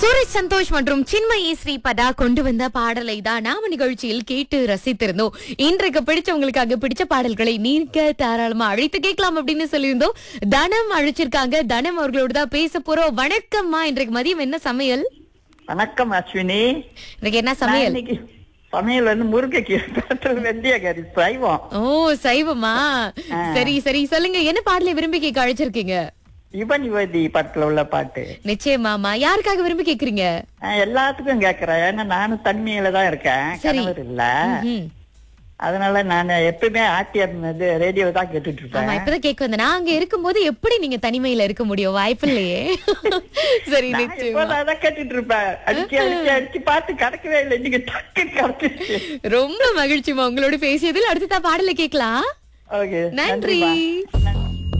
சூரஜ் சந்தோஷ் மற்றும் சின்மயி ஸ்ரீபதா கொண்டு வந்த பாடலை தான் நாம நிகழ்ச்சியில் கேட்டு ரசித்திருந்தோம் இன்றைக்கு பிடிச்சவங்களுக்காக பிடிச்ச பாடல்களை நீங்க தாராளமா அழைத்து கேட்கலாம் அப்படின்னு சொல்லியிருந்தோம் தனம் அழைச்சிருக்காங்க தனம் அவர்களோட தான் பேச போறோம் வணக்கம்மா இன்றைக்கு மதியம் என்ன சமையல் வணக்கம் அஸ்வினி இன்னைக்கு என்ன நான் சமையல் இன்னைக்கு சமையல் வந்து முருங்கைக்கீரை வெந்தய கறி சைவம் ஓ சைவமா சரி சரி சொல்லுங்க என்ன பாடலை விரும்பி கேட்க அழைச்சிருக்கீங்க இவன் யுவதி படத்துல உள்ள பாட்டு நிச்சயமாமா யாருக்காக விரும்பி கேக்குறீங்க நான் எல்லாத்துக்கும் கேக்குறேன் ஏன்னா நானும் தனிமையில தான் இருக்கேன் சரி. கணவர் இல்ல ம்ஹும். அதனால நான் எப்பவுமே ஆர்டிஆர் இது ரேடியோ தான் கேட்டுட்டு ஆமா இருப்பேன் இப்பதான் கேட்க வந்தேன் நான் அங்க இருக்கும்போது எப்படி நீங்க தனிமையில இருக்க முடியும் வாய்ப்பு இல்லையே சரி நான் நிச்சயமா எப்போதும் அதான் கேட்டுட்டு இருப்பேன் அடிச்சு அடிச்சு அடிச்சு பார்த்து கிடைக்கவே இல்லை இன்னைக்கு டக்கு கிடைச்சிருச்சு ரொம்ப மகிழ்ச்சிமா உங்களோட பேசியதில் அடுத்த பாடல கேட்கலாம் ஓகே நன்றி நன்றி